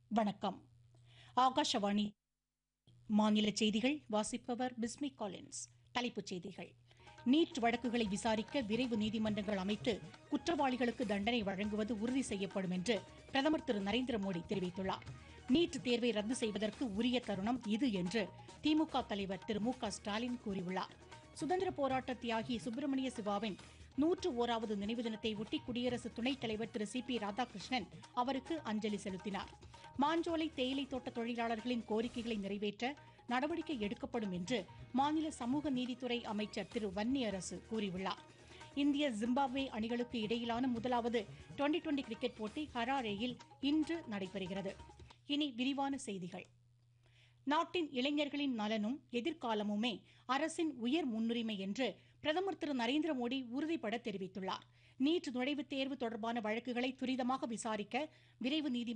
வணக்கம் ஆகாஷவாணி மாநில செய்திகள் வாசிப்பவர் பிஸ்மி காலின்ஸ் தலைப்புச் செய்திகள் நீட் வழக்குகளை விசாரிக்க விரைவு நீதிமன்றங்கள் அமைத்து குற்றவாளிகளுக்கு தண்டனை வழங்குவது உறுதி செய்யப்படும் என்று பிரதமர் திரு நரேந்திர மோடி தெரிவித்துள்ளார் நீட் தேர்வை ரத்து செய்வதற்கு உரிய தருணம் இது என்று திமுக தலைவர் திரு மு க ஸ்டாலின் கூறியுள்ளார் சுதந்திர போராட்ட தியாகி சுப்பிரமணிய சிவாவின் நூற்று ஓராவது நினைவு தினத்தை ஒட்டி குடியரசு துணைத் தலைவர் திரு சி பி ராதாகிருஷ்ணன் அவருக்கு அஞ்சலி செலுத்தினார் மாஞ்சோலை தேயிலை தோட்ட தொழிலாளர்களின் கோரிக்கைகளை நிறைவேற்ற நடவடிக்கை எடுக்கப்படும் என்று மாநில சமூக நீதித்துறை அமைச்சர் திரு வன்னியரசு கூறியுள்ளார் இந்திய ஜிம்பாப்வே அணிகளுக்கு இடையிலான முதலாவது டுவெண்டி டுவெண்டி கிரிக்கெட் போட்டி ஹராரேயில் இன்று நடைபெறுகிறது இனி விரிவான செய்திகள் நாட்டின் இளைஞர்களின் நலனும் எதிர்காலமுமே அரசின் உயர் முன்னுரிமை என்று பிரதமர் திரு நரேந்திர மோடி உறுதிபட தெரிவித்துள்ளார் நீட் நுழைவுத் தேர்வு தொடர்பான வழக்குகளை துரிதமாக விசாரிக்க விரைவு நீதி